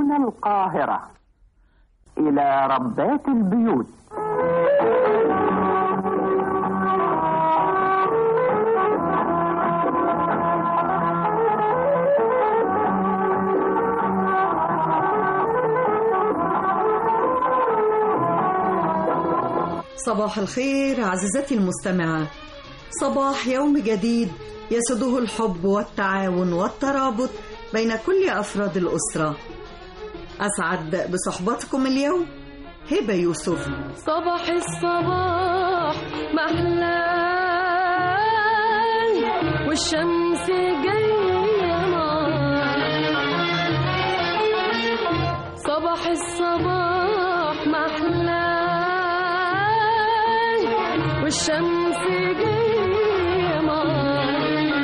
من القاهرة إلى ربات البيوت صباح الخير عزيزتي المستمعة صباح يوم جديد يسده الحب والتعاون والترابط بين كل أفراد الأسرة أسعد بصحبتكم اليوم هبة يوسف صباح الصباح محلى والشمس جاية نار صباح الصباح محلى والشمس جاية نار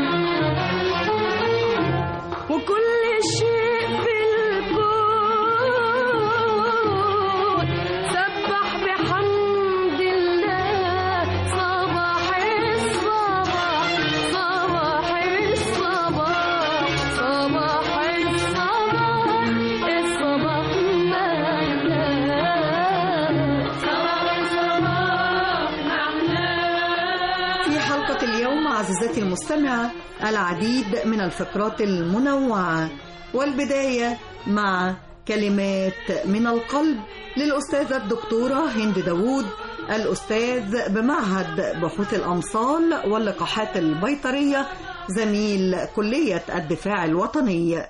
وكل شيء في الكون سبح بحمد الله صباح الصباح صباح الصباح صباح الصباح الصباح محلى صباح الصباح محلى في حلقة اليوم عزيزتي المستمعة العديد من الفقرات المنوعة والبداية مع كلمات من القلب للأستاذة الدكتورة هند داوود الأستاذ بمعهد بحوث الأمصال واللقاحات البيطرية زميل كلية الدفاع الوطني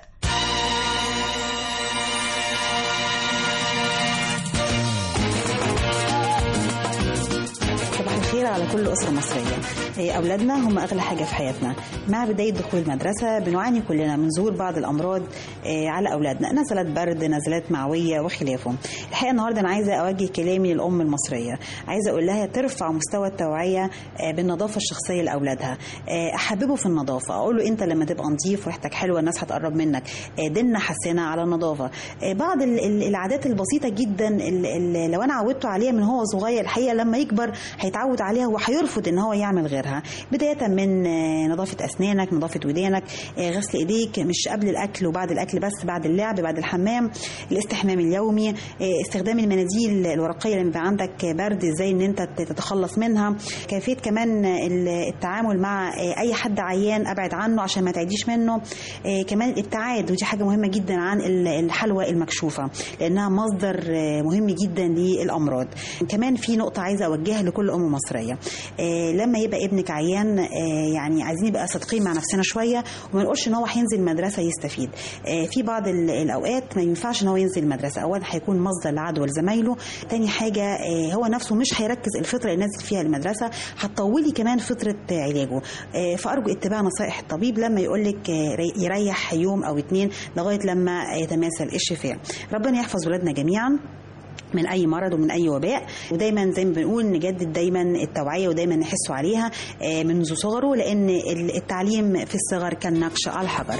صباح الخير على كل أسرة مصرية إيه، أولادنا هم أغلى حاجة في حياتنا مع بداية دخول المدرسة بنعاني كلنا من ظهور بعض الأمراض إيه، على أولادنا نزلات برد نزلات معوية وخلافه الحقيقة النهاردة أنا عايزة أوجه كلامي للأم المصرية عايزة أقول لها ترفع مستوى التوعية إيه، بالنظافة الشخصية لأولادها إيه، أحببه في النظافة أقول له أنت لما تبقى نظيف وريحتك حلوة الناس هتقرب منك إيه، ديننا حسنا على النظافة إيه، بعض ال- ال- العادات البسيطة جدا ال- ال- لو أنا عودته عليها من هو صغير الحقيقة لما يكبر هيتعود عليها وهيرفض ان هو يعمل غيرها بدايه من آه، نظافه اسنانك نظافه ودانك آه، غسل ايديك مش قبل الاكل وبعد الاكل بس بعد اللعب بعد الحمام الاستحمام اليومي آه، استخدام المناديل الورقيه لما يبقى عندك برد ازاي ان انت تتخلص منها كيفيه كمان ال- التعامل مع آه، اي حد عيان ابعد عنه عشان ما تعديش منه آه، كمان الابتعاد ودي حاجه مهمه جدا عن ال- الحلوى المكشوفه لانها مصدر آه، مهم جدا للامراض كمان في نقطه عايزه اوجهها لكل ام مصريه آه، لما يبقى ابنك عيان آه، يعني عايزين نبقى صادقين مع نفسنا شويه وما نقولش ان هو هينزل المدرسه يستفيد آه، في بعض ال- الاوقات ما ينفعش ان هو ينزل المدرسه اولا هيكون مصدر لعدوى لزمايله تاني حاجه آه، هو نفسه مش هيركز الفتره اللي نازل فيها المدرسه هتطولي كمان فتره آه، علاجه آه، فارجو اتباع نصائح الطبيب لما يقول لك يريح يوم او اتنين لغايه لما يتماثل الشفاء ربنا يحفظ ولادنا جميعا من اي مرض ومن اي وباء ودايما زي ما بنقول نجدد دايما التوعيه ودايما نحسوا عليها آه، منذ صغره لان التعليم في الصغر كالنقش على الحجر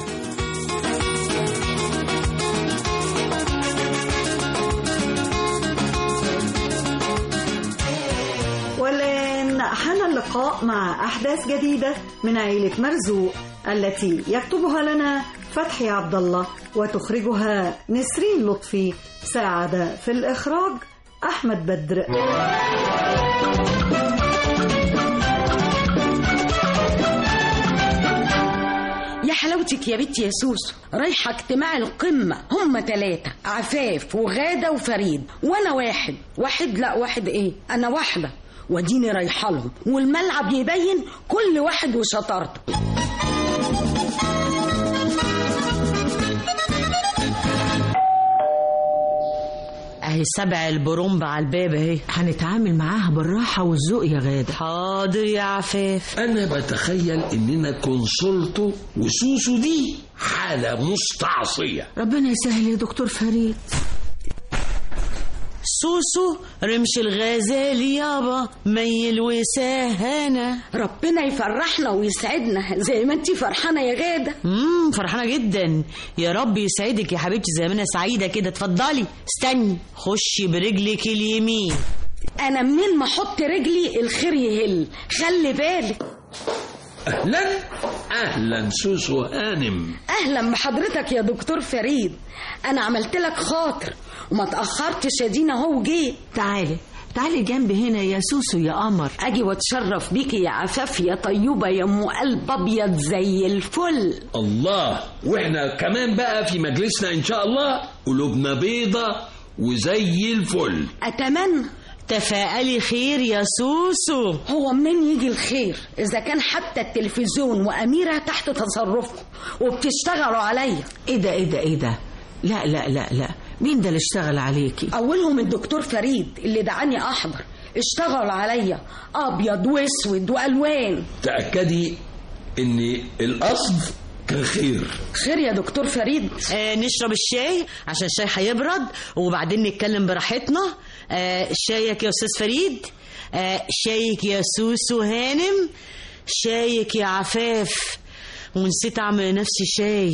والآن حان اللقاء مع أحداث جديدة من عيلة مرزوق التي يكتبها لنا فتحي عبد الله وتخرجها نسرين لطفي ساعد في الإخراج أحمد بدر يا حلاوتك يا بنتي يا سوسو رايحة اجتماع القمة هم تلاتة عفاف وغادة وفريد وانا واحد واحد لا واحد ايه انا واحدة واديني رايحة لهم والملعب يبين كل واحد وشطارته اهي سبع البرومب على الباب اهي هنتعامل معاها بالراحه والذوق يا غاده حاضر يا عفاف أنا بتخيل إننا كونسولتو وسوسو دي حالة مستعصية ربنا يسهل يا دكتور فريد سوسو رمش الغزال يابا ميل وسهانة ربنا يفرحنا ويسعدنا زي ما انتي فرحانة يا غادة امم فرحانة جدا يا رب يسعدك يا حبيبتي زي ما انا سعيدة كده اتفضلي استني خشي برجلك اليمين انا منين ما احط رجلي الخير يهل خلي بالك اهلا اهلا سوسو هانم اهلا بحضرتك يا دكتور فريد انا عملت لك خاطر وما تاخرتش يا دينا اهو جيت تعالي تعالي جنبي هنا يا سوسو يا قمر اجي واتشرف بيكي يا عفاف يا طيوبه يا ام قلب ابيض زي الفل الله واحنا كمان بقى في مجلسنا ان شاء الله قلوبنا بيضة وزي الفل اتمنى تفائلي خير يا سوسو هو منين يجي الخير اذا كان حتى التلفزيون واميره تحت تصرفكم وبتشتغلوا عليا ايه ده ايه ده ايه ده لا لا لا لا مين ده اللي اشتغل عليكي اولهم الدكتور فريد اللي دعاني احضر اشتغل عليا ابيض واسود والوان تأكدي ان القصد كان خير خير يا دكتور فريد آه نشرب الشاي عشان الشاي هيبرد وبعدين نتكلم براحتنا آه شايك يا استاذ فريد آه شايك يا سوسو هانم شايك يا عفاف ونسيت اعمل نفسي شاي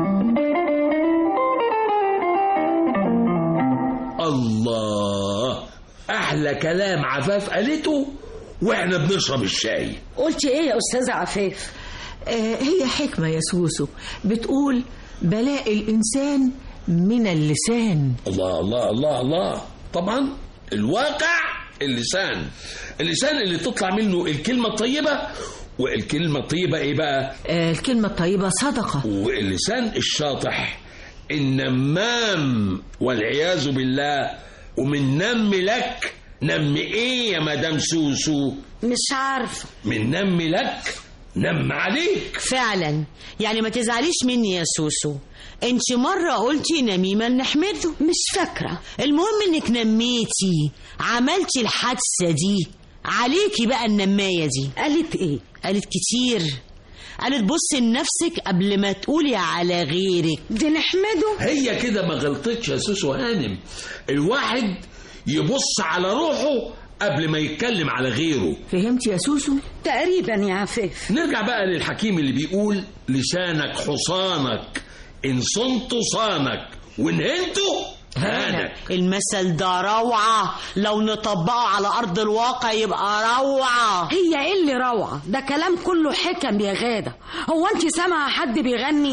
الله احلى كلام عفاف قالته واحنا بنشرب الشاي قلت ايه يا استاذه عفاف آه هي حكمة يا سوسو بتقول بلاء الإنسان من اللسان الله الله الله الله طبعا الواقع اللسان اللسان اللي تطلع منه الكلمة الطيبة والكلمة الطيبة ايه بقى آه الكلمة الطيبة صدقة واللسان الشاطح النمام والعياذ بالله ومن نم لك نم ايه يا مدام سوسو مش عارفه من نم لك نم عليك فعلا يعني ما تزعليش مني يا سوسو انت مرة قلتي نميمة نحمده مش فاكره المهم انك نميتي عملتي الحادثة دي عليكي بقى النماية دي قالت ايه قالت كتير قالت بصي لنفسك قبل ما تقولي على غيرك دي نحمده هي كده ما غلطتش يا سوسو هانم الواحد يبص على روحه قبل ما يتكلم على غيره فهمتي يا سوسو تقريبا يا عفاف نرجع بقى للحكيم اللي بيقول لسانك حصانك إن صنت صانك وإن هنته هانك المثل ده روعة لو نطبقه على أرض الواقع يبقى روعة هي ايه اللي روعه ده كلام كله حكم يا غاده هو انت سامعه حد بيغني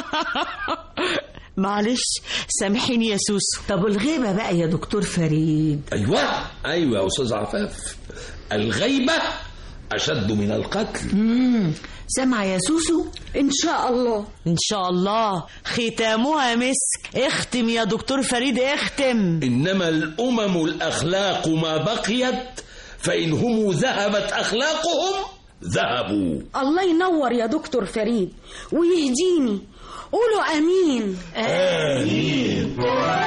معلش سامحيني يا سوسو طب الغيبة بقى يا دكتور فريد أيوة أيوة يا أستاذ عفاف الغيبة أشد من القتل مم. سامعة يا سوسو ان شاء الله إن شاء الله ختامها مسك اختم يا دكتور فريد اختم إنما الأمم الأخلاق ما بقيت فإن هم ذهبت أخلاقهم ذهبوا الله ينور يا دكتور فريد ويهديني قولوا امين آمين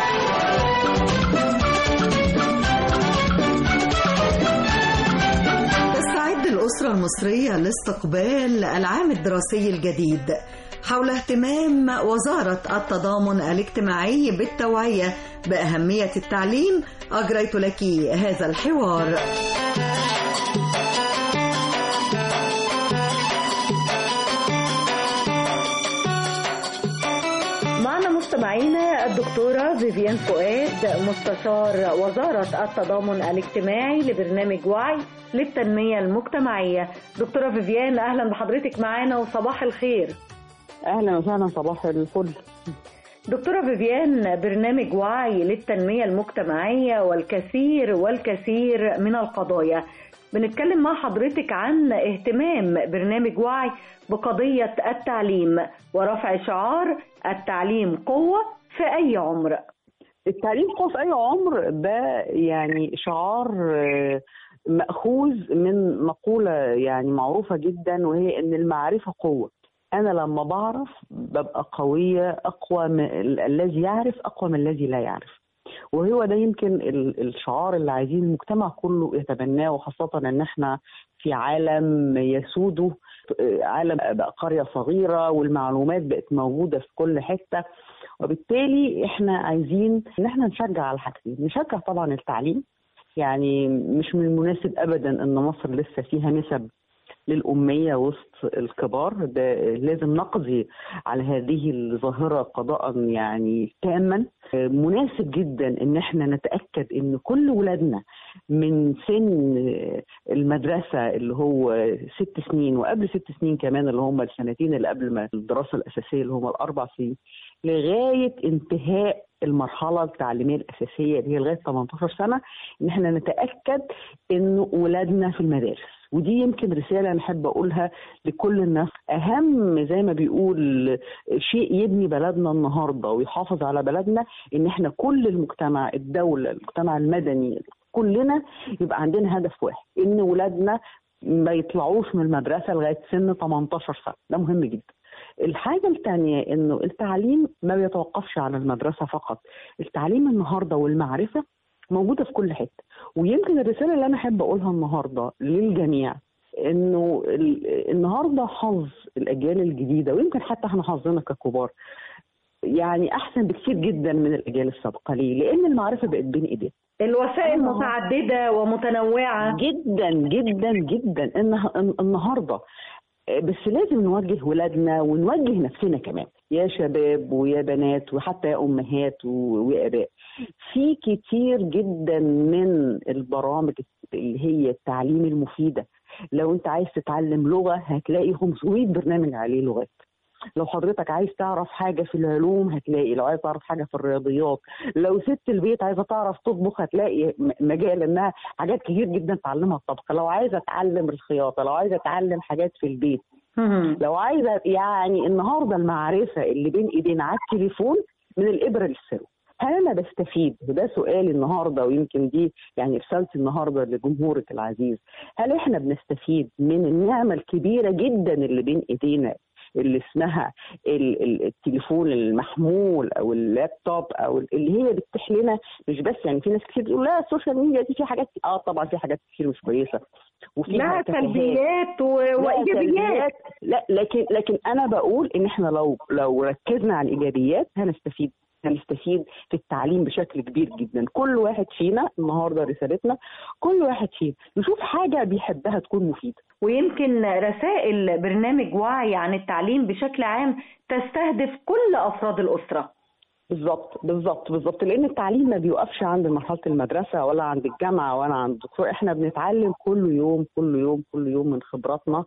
تستعد الأسرة المصرية لاستقبال العام الدراسي الجديد حول اهتمام وزارة التضامن الاجتماعي بالتوعية بأهمية التعليم أجريت لك هذا الحوار معنا مستمعينا الدكتورة فيفيان فؤاد مستشار وزارة التضامن الاجتماعي لبرنامج وعي للتنمية المجتمعية دكتورة فيفيان أهلا بحضرتك معانا وصباح الخير اهلا وسهلا صباح الفل دكتورة فيفيان برنامج وعي للتنمية المجتمعية والكثير والكثير من القضايا بنتكلم مع حضرتك عن اهتمام برنامج وعي بقضية التعليم ورفع شعار التعليم قوة في أي عمر التعليم قوة في اي عمر ده يعني شعار آه، ماخوذ من مقوله يعني معروفه جدا وهي ان المعرفه قوه انا لما بعرف ببقى قويه اقوى من ال- الذي يعرف اقوى من الذي لا يعرف وهو ده يمكن ال- الشعار اللي عايزين المجتمع كله يتبناه وخاصه ان احنا في عالم يسوده آه، عالم بقى قريه صغيره والمعلومات بقت موجوده في كل حته وبالتالي احنا عايزين ان احنا نشجع على حاجتين نشجع طبعا التعليم يعني مش من المناسب ابدا ان مصر لسه فيها نسب للأمية وسط الكبار ده لازم نقضي على هذه الظاهرة قضاء يعني تاما مناسب جدا ان احنا نتأكد ان كل ولادنا من سن المدرسة اللي هو ست سنين وقبل ست سنين كمان اللي هم السنتين اللي قبل ما الدراسة الأساسية اللي هم الأربع سنين لغاية انتهاء المرحلة التعليمية الأساسية اللي هي لغاية 18 سنة إن احنا نتأكد إن ولادنا في المدارس ودي يمكن رسالة أنا أحب أقولها لكل الناس أهم زي ما بيقول شيء يبني بلدنا النهاردة ويحافظ على بلدنا إن احنا كل المجتمع الدولة المجتمع المدني كلنا يبقى عندنا هدف واحد إن ولادنا ما يطلعوش من المدرسة لغاية سن 18 سنة ده مهم جدا الحاجة الثانية انه التعليم ما بيتوقفش على المدرسة فقط التعليم النهاردة والمعرفة موجودة في كل حتة ويمكن الرسالة اللي انا احب اقولها النهاردة للجميع انه ال- النهارده حظ الاجيال الجديده ويمكن حتى احنا حظنا ككبار يعني احسن بكثير جدا من الاجيال السابقه ليه؟ لان المعرفه بقت بين ايدينا الوسائل متعددة ومتنوعة جدا جدا جدا إنه- النهارده بس لازم نوجه ولادنا ونوجه نفسنا كمان يا شباب ويا بنات وحتى يا امهات و- واباء في كتير جدا من البرامج اللي هي التعليم المفيده لو انت عايز تتعلم لغه هتلاقي 500 برنامج عليه لغات لو حضرتك عايز تعرف حاجه في العلوم هتلاقي لو عايز تعرف حاجه في الرياضيات لو ست البيت عايزه تعرف تطبخ هتلاقي م- مجال انها حاجات كتير جدا تعلمها الطبخ لو عايزه اتعلم الخياطه لو عايزه اتعلم حاجات في البيت لو عايزه يعني النهارده المعرفه اللي بين ايدينا على التليفون من الابره للسلو هل انا بستفيد وده سؤالي النهارده ويمكن دي يعني رسالتي النهارده لجمهورك العزيز هل احنا بنستفيد من النعمه الكبيره جدا اللي بين ايدينا اللي اسمها ال- ال- التليفون المحمول او اللابتوب او ال- اللي هي بتتيح لنا مش بس يعني في ناس كتير بتقول لا السوشيال ميديا دي في حاجات اه طبعا في حاجات كتير مش كويسه وفيها لها تفاهات. سلبيات و- لا وإيجابيات سلبيات. لا لكن لكن انا بقول ان احنا لو لو ركزنا على الايجابيات هنستفيد هنستفيد في التعليم بشكل كبير جدا كل واحد فينا النهارده رسالتنا كل واحد فينا يشوف حاجه بيحبها تكون مفيده ويمكن رسائل برنامج وعي عن التعليم بشكل عام تستهدف كل أفراد الأسرة بالظبط بالظبط بالظبط لان التعليم ما بيوقفش عند مرحله المدرسه ولا عند الجامعه ولا عند الدكتور احنا بنتعلم كل يوم كل يوم كل يوم من خبراتنا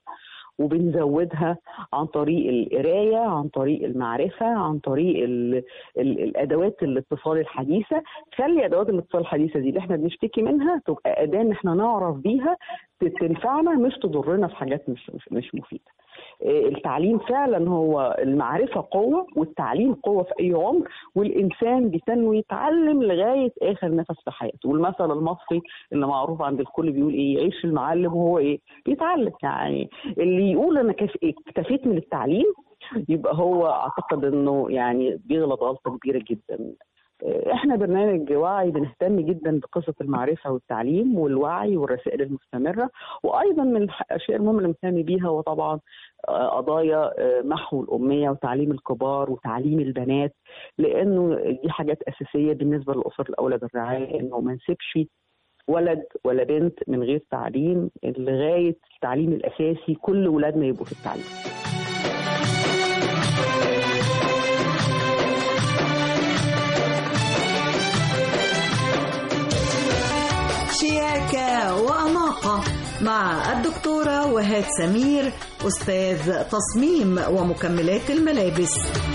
وبنزودها عن طريق القرايه عن طريق المعرفه عن طريق ال ال الادوات الاتصال الحديثه خلي ادوات الاتصال الحديثه دي اللي احنا بنشتكي منها تبقى اداه ان احنا نعرف بيها تنفعنا مش تضرنا في حاجات مش مش, مش مفيده آه، التعليم فعلا هو المعرفة قوة والتعليم قوة في أي عمر والإنسان بيتنوي يتعلم لغاية آخر نفس في حياته والمثل المصري اللي معروف عند الكل بيقول إيه يعيش المعلم وهو إيه بيتعلم يعني اللي يقول أنا كف- اكتفيت من التعليم يبقى هو أعتقد إنه يعني بيغلط غلطة كبيرة جدا احنا برنامج وعي بنهتم جدا بقصه المعرفه والتعليم والوعي والرسائل المستمره وايضا من الاشياء المهمه اللي بنهتم بيها هو طبعا آه، قضايا آه، محو الاميه وتعليم الكبار وتعليم البنات لانه دي حاجات اساسيه بالنسبه للاسر الاولى بالرعايه انه ما نسيبش ولد ولا بنت من غير تعليم لغايه التعليم الاساسي كل ولادنا يبقوا في التعليم شياكة وأناقة مع الدكتورة وهاد سمير أستاذ تصميم ومكملات الملابس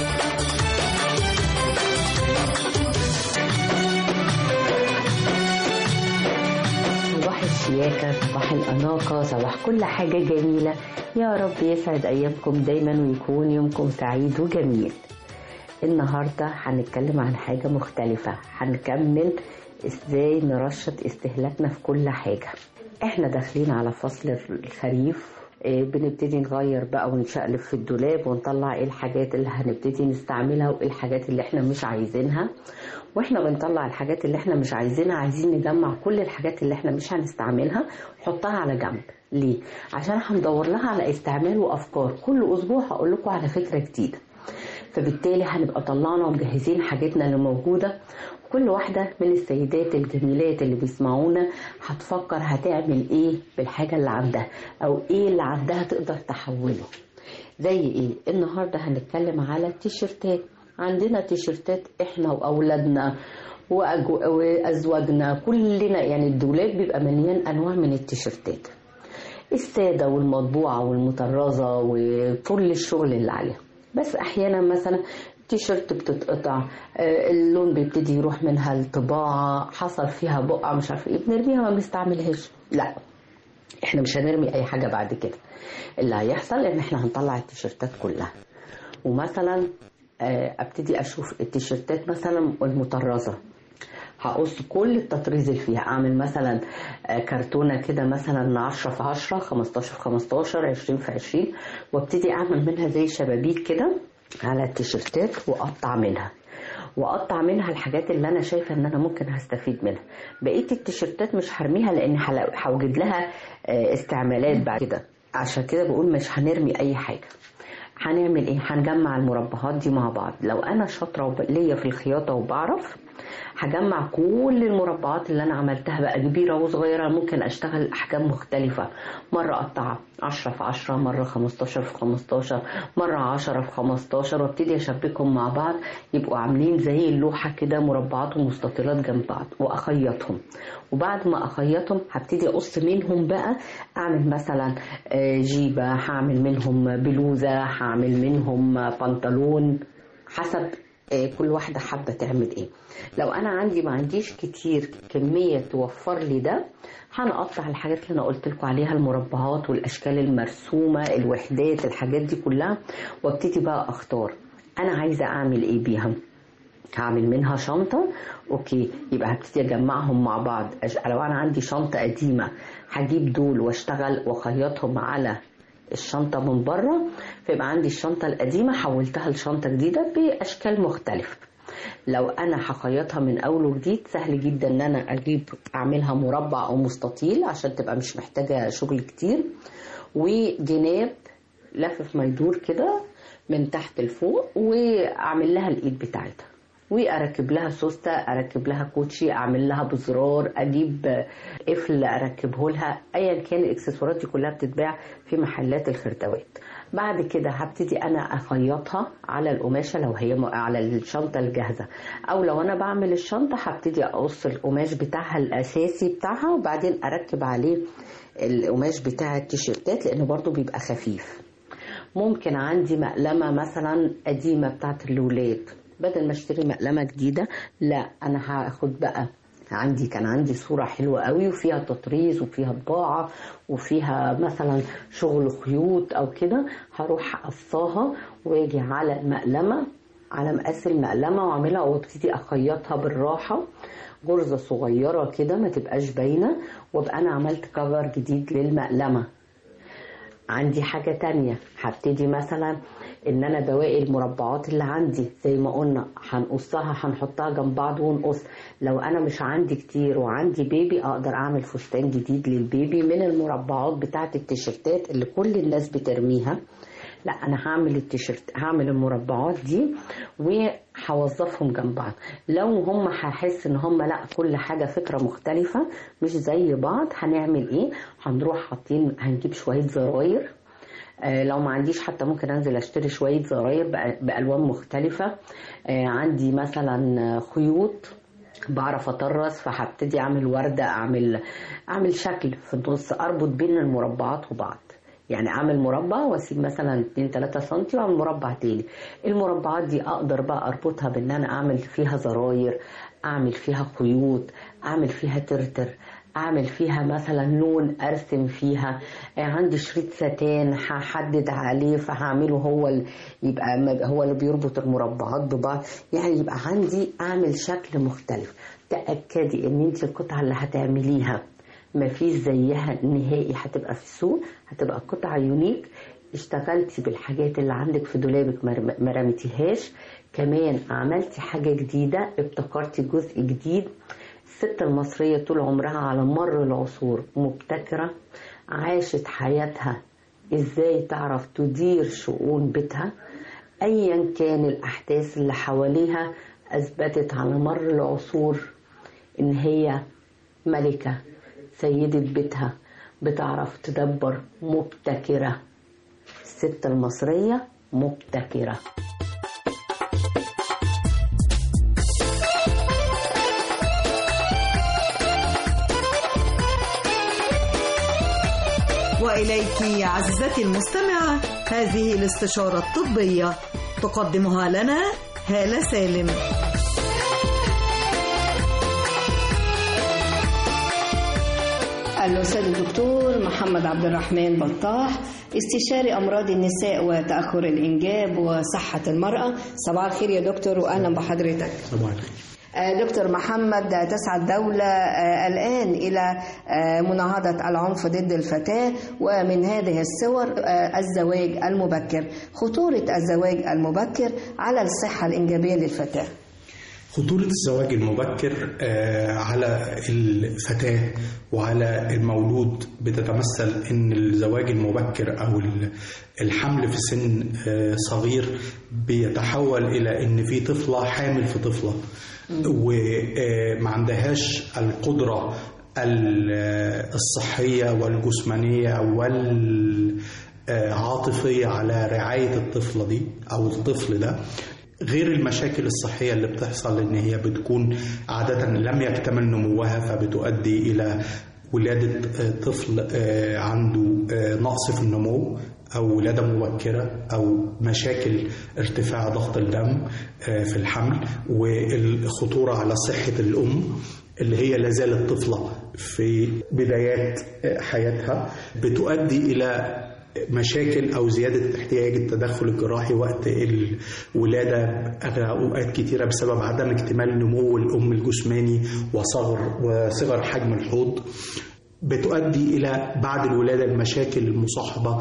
صباح الشياكة صباح الأناقة صباح كل حاجة جميلة يا رب يسعد أيامكم دايما ويكون يومكم سعيد وجميل النهاردة هنتكلم عن حاجة مختلفة هنكمل ازاي نرشد استهلاكنا في كل حاجة احنا داخلين على فصل الخريف آه، بنبتدي نغير بقى ونشقلب في الدولاب ونطلع ايه الحاجات اللي هنبتدي نستعملها وايه الحاجات اللي احنا مش عايزينها واحنا بنطلع الحاجات اللي احنا مش عايزينها عايزين نجمع كل الحاجات اللي احنا مش هنستعملها ونحطها على جنب ليه عشان هندور لها على استعمال وافكار كل اسبوع هقول لكم على فكره جديده فبالتالي هنبقى طلعنا ومجهزين حاجتنا اللي موجودة كل واحدة من السيدات الجميلات اللي بيسمعونا هتفكر هتعمل ايه بالحاجة اللي عندها او ايه اللي عندها تقدر تحوله زي ايه النهاردة هنتكلم على التيشيرتات عندنا تيشيرتات احنا واولادنا وأجو- وازواجنا كلنا يعني الدولاب بيبقى مليان انواع من التيشيرتات السادة والمطبوعة والمطرزة وكل الشغل اللي عليها بس أحيانا مثلا تيشيرت بتتقطع آه، اللون بيبتدي يروح منها الطباعة حصل فيها بقعة مش عارفة ايه بنرميها ما بنستعملهاش لا احنا مش هنرمي اي حاجة بعد كده اللي هيحصل ان احنا هنطلع التيشيرتات كلها ومثلا آه، ابتدي اشوف التيشيرتات مثلا المطرزة هقص كل التطريز اللي فيها اعمل مثلا آه، كرتونه كده مثلا 10 في 10 15 في 15 20 في 20 وابتدي اعمل منها زي شبابيك كده على التيشيرتات واقطع منها واقطع منها الحاجات اللي انا شايفه ان انا ممكن هستفيد منها بقيه التيشيرتات مش هرميها لان هلا- هوجد لها آه، استعمالات بعد كده عشان كده بقول مش هنرمي اي حاجه هنعمل ايه هنجمع المربعات دي مع بعض لو انا شاطره وب- ليا في الخياطه وبعرف هجمع كل المربعات اللي انا عملتها بقى كبيره وصغيره ممكن اشتغل احجام مختلفه مره اقطعها 10 في 10 مره 15 في 15 مره 10 في 15 وابتدي اشبكهم مع بعض يبقوا عاملين زي اللوحه كده مربعات ومستطيلات جنب بعض واخيطهم وبعد ما اخيطهم هبتدي اقص منهم بقى اعمل مثلا آه، جيبه هعمل منهم بلوزه هعمل منهم بنطلون حسب آه، كل واحدة حابة تعمل ايه لو انا عندي ما عنديش كتير كمية توفر لي ده هنقطع الحاجات اللي انا قلت لكم عليها المربعات والاشكال المرسومة الوحدات الحاجات دي كلها وابتدي بقى اختار انا عايزة اعمل ايه بيها هعمل منها شنطة اوكي يبقى هبتدي اجمعهم مع بعض أج- لو انا عندي شنطة قديمة هجيب دول واشتغل واخيطهم على الشنطة من بره فيبقى عندي الشنطة القديمة حولتها لشنطة جديدة بأشكال مختلفة لو أنا هخيطها من أول وجديد سهل جدا إن أنا أجيب أعملها مربع أو مستطيل عشان تبقى مش محتاجة شغل كتير وجناب لفف ما يدور كده من تحت لفوق واعمل لها الايد بتاعتها واركب لها سوسته اركب لها كوتشي اعمل لها بزرار اجيب قفل اركبه لها ايا كان الاكسسوارات دي كلها بتتباع في محلات الخردوات بعد كده هبتدي انا اخيطها على القماشه لو هي م- على الشنطه الجاهزه او لو انا بعمل الشنطه هبتدي اقص القماش بتاعها الاساسي بتاعها وبعدين اركب عليه القماش بتاع التيشيرتات لانه برضو بيبقى خفيف ممكن عندي مقلمة مثلا قديمة بتاعت الولاد بدل ما اشتري مقلمة جديدة لا انا هاخد بقى عندي كان عندي صورة حلوة قوي وفيها تطريز وفيها طباعة وفيها مثلا شغل خيوط او كده هروح اقصاها واجي على المقلمة على مقاس المقلمة واعملها وابتدي اخيطها بالراحة غرزة صغيرة كده ما تبقاش باينة وابقى انا عملت كفر جديد للمقلمة عندي حاجة تانية هبتدي مثلا ان انا بواقي المربعات اللي عندي زي ما قلنا هنقصها هنحطها جنب بعض ونقص لو انا مش عندي كتير وعندي بيبي اقدر اعمل فستان جديد للبيبي من المربعات بتاعه التيشيرتات اللي كل الناس بترميها لا انا هعمل التيشيرت هعمل المربعات دي وهوظفهم جنب بعض لو هم هحس ان هم لا كل حاجه فكره مختلفه مش زي بعض هنعمل ايه هنروح حاطين هنجيب شويه زراير آه، لو ما عنديش حتى ممكن انزل اشتري شويه زراير بأ- بالوان مختلفه آه، عندي مثلا آه، خيوط بعرف اطرز فهبتدي اعمل ورده اعمل اعمل شكل في النص اربط بين المربعات وبعض يعني اعمل مربع واسيب مثلا 2 3 سم واعمل مربع تاني المربعات دي اقدر بقى اربطها بان انا اعمل فيها زراير اعمل فيها خيوط اعمل فيها ترتر اعمل فيها مثلا لون ارسم فيها آه، عندي شريط ستان هحدد عليه فهعمله هو ال- يبقى م- هو اللي بيربط المربعات ببعض يعني يبقى عندي اعمل شكل مختلف تاكدي ان انت القطعه اللي هتعمليها مفيش زيها نهائي هتبقى في السوق هتبقى قطعة يونيك اشتغلتي بالحاجات اللي عندك في دولابك ما ما رميتيهاش كمان عملتي حاجة جديدة ابتكرتي جزء جديد الست المصرية طول عمرها على مر العصور مبتكرة عاشت حياتها ازاي تعرف تدير شؤون بيتها أيا كان الأحداث اللي حواليها أثبتت على مر العصور إن هي ملكة سيدة بيتها بتعرف تدبر مبتكرة الست المصرية مبتكرة وإليك عزيزتي المستمعة هذه الاستشارة الطبية تقدمها لنا هالة سالم الأستاذ الدكتور محمد عبد الرحمن بطاح استشاري أمراض النساء وتأخر الإنجاب وصحة المرأة صباح الخير يا دكتور وأهلا بحضرتك صباح الخير آه، دكتور محمد تسعى الدولة آه، الآن إلى آه، مناهضة العنف ضد الفتاة ومن هذه الصور آه، الزواج المبكر خطورة الزواج المبكر على الصحة الإنجابية للفتاة خطورة الزواج المبكر آه، على الفتاة وعلى المولود بتتمثل ان الزواج المبكر او ال- الحمل في سن آه، صغير بيتحول الى ان في طفلة حامل في طفلة وما عندهاش القدرة ال- الصحية والجسمانية والعاطفية على رعاية الطفلة دي أو الطفل ده غير المشاكل الصحية اللي بتحصل إن هي بتكون عادة لم يكتمل نموها فبتؤدي إلى ولادة آه، طفل آه، عنده آه، نقص في النمو أو ولادة مبكرة أو مشاكل ارتفاع ضغط الدم آه، في الحمل والخطورة على صحة الأم اللي هي لازالت طفلة في بدايات آه، حياتها بتؤدي إلى مشاكل او زياده احتياج التدخل الجراحي وقت الولاده أغلى اوقات كتيره بسبب عدم اكتمال نمو الام الجسماني وصغر وصغر حجم الحوض بتؤدي الى بعد الولاده المشاكل المصاحبه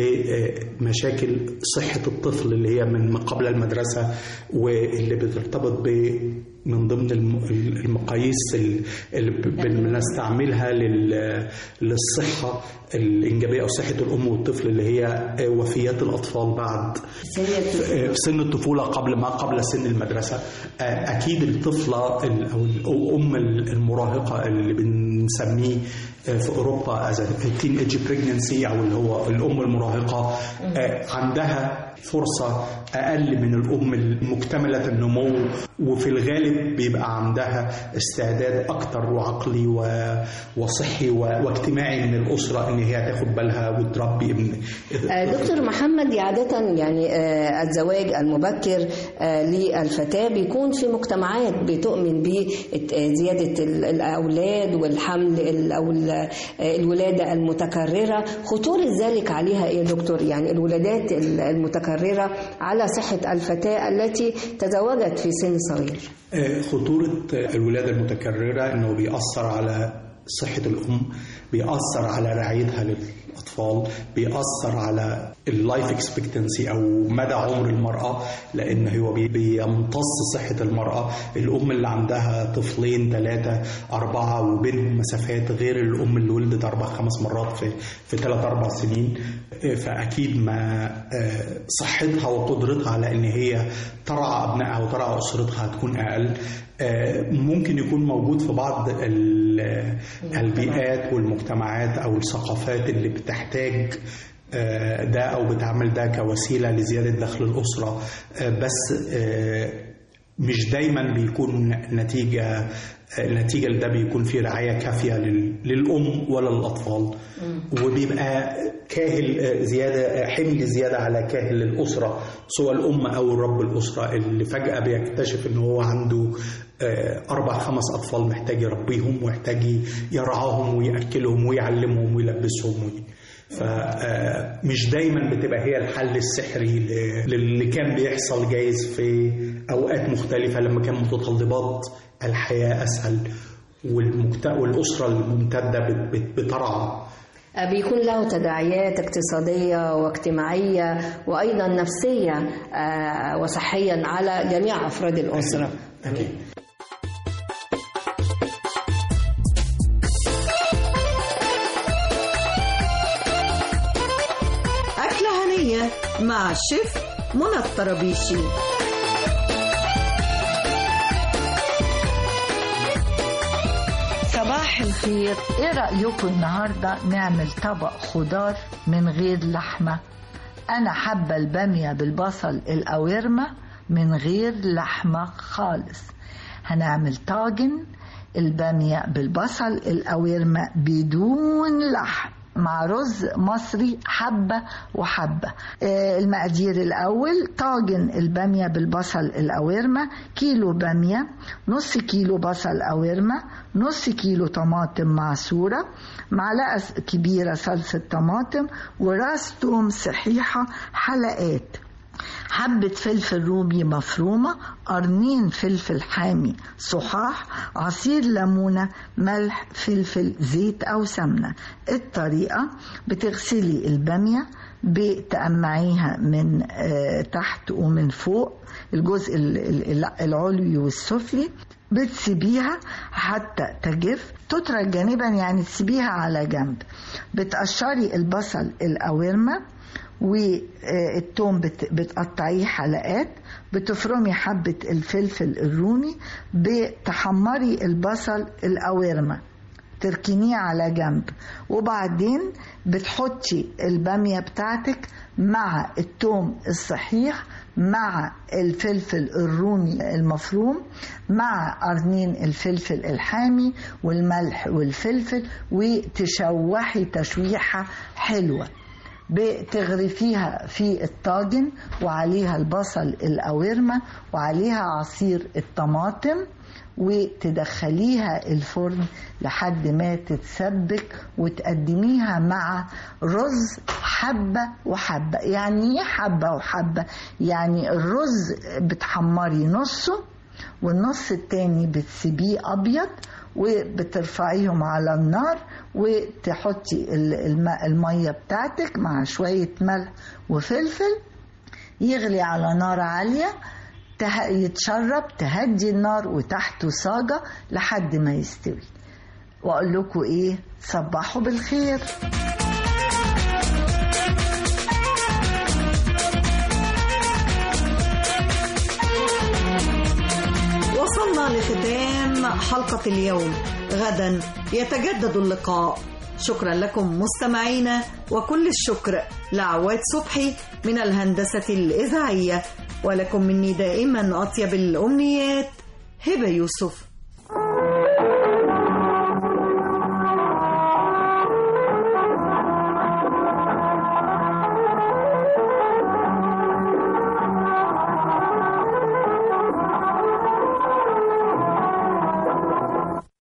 لمشاكل صحه الطفل اللي هي من ما قبل المدرسه واللي بترتبط ب من ضمن الم- المقاييس اللي بنستعملها لل- للصحه الانجابيه او صحه الام والطفل اللي هي وفيات الاطفال بعد في سن الطفوله قبل ما قبل سن المدرسه اكيد الطفله ال- او الام المراهقه اللي بنسميه في اوروبا از تين ايج بريجنسي او اللي هو الام المراهقه عندها فرصه اقل من الام المكتمله النمو وفي الغالب بيبقى عندها استعداد اكتر وعقلي و- وصحي و- واجتماعي من الاسره ان هي تاخد بالها وتربي ابن آه، دكتور محمد عادة يعني آه، الزواج المبكر آه، للفتاة بيكون في مجتمعات بتؤمن بزيادة الأولاد والحمل ال- أو ال- آه، الولادة المتكررة خطورة ذلك عليها إيه يا دكتور يعني الولادات ال- المتكررة على صحة الفتاة التي تزوجت في سن صغير خطورة الولادة المتكررة انه بيأثر على صحة الأم بيأثر على رعايتها للأطفال بيأثر على اللايف اكسبكتنسي أو مدى عمر المرأة لأن هو بي- بيمتص صحة المرأة الأم اللي عندها طفلين ثلاثة أربعة وبينهم مسافات غير الأم اللي ولدت أربع خمس مرات في في ثلاث أربع سنين فأكيد ما آه، صحتها وقدرتها على إن هي ترعى أبنائها وترعى أسرتها هتكون أقل آه، ممكن يكون موجود في بعض ال- البيئات والمجتمعات أو الثقافات اللي بتحتاج آه، ده أو بتعمل ده كوسيلة لزيادة دخل الأسرة آه، بس آه، مش دايما بيكون نتيجة النتيجة لده بيكون في رعاية كافية لل- للأم ولا للأطفال وبيبقى كاهل زيادة حمل زيادة على كاهل الأسرة سواء الأم أو رب الأسرة اللي فجأة بيكتشف إن هو عنده آه، أربع خمس أطفال محتاج يربيهم ويحتاج يرعاهم ويأكلهم ويعلمهم ويلبسهم وي- فمش دايما بتبقى هي الحل السحري ل- للي كان بيحصل جايز في اوقات مختلفه لما كان متطلبات الحياه اسهل والمجت... والاسره الممتده بت... بت... بترعى بيكون له تداعيات اقتصادية واجتماعية وأيضا نفسية آه، وصحيا على جميع أفراد الأسرة أكيد. أكلة هنية مع الشيف منى الطربيشي صباح الخير ايه رأيكم النهاردة نعمل طبق خضار من غير لحمة انا حابة البامية بالبصل القوارمة من غير لحمة خالص هنعمل طاجن البامية بالبصل القوارمة بدون لحم مع رز مصري حبة وحبة آه، المقادير الأول طاجن البامية بالبصل القوارمة كيلو بامية نص كيلو بصل قوارمة نص كيلو طماطم معصورة معلقة كبيرة صلصة طماطم وراس توم صحيحة حلقات حبة فلفل رومي مفرومة قرنين فلفل حامي صحاح عصير ليمونة ملح فلفل زيت أو سمنة الطريقة بتغسلي البامية بتقمعيها من آه، تحت ومن فوق الجزء ال- ال- العلوي والسفلي بتسيبيها حتى تجف تترك جانبا يعني تسيبيها على جنب بتقشري البصل القوارمه والثوم بت- بتقطعيه حلقات بتفرمي حبة الفلفل الرومي بتحمري البصل القوارمة تركنيه على جنب وبعدين بتحطي البامية بتاعتك مع التوم الصحيح مع الفلفل الرومي المفروم مع قرنين الفلفل الحامي والملح والفلفل وتشوحي تشويحة حلوة بتغرفيها في الطاجن وعليها البصل القوارمة وعليها عصير الطماطم وتدخليها الفرن لحد ما تتسبك وتقدميها مع رز حبة وحبة يعني ايه حبة وحبة يعني الرز بتحمري نصه والنص التاني بتسيبيه أبيض وبترفعيهم على النار وتحطي ال- الم- المية بتاعتك مع شوية ملح وفلفل يغلي على نار عالية ته- يتشرب تهدي النار وتحته صاجة لحد ما يستوي وأقول لكم إيه صبحوا بالخير وصلنا لختام حلقة اليوم غدا يتجدد اللقاء شكرا لكم مستمعينا وكل الشكر لعواد صبحي من الهندسة الإذاعية ولكم مني دائما أطيب الأمنيات هبة يوسف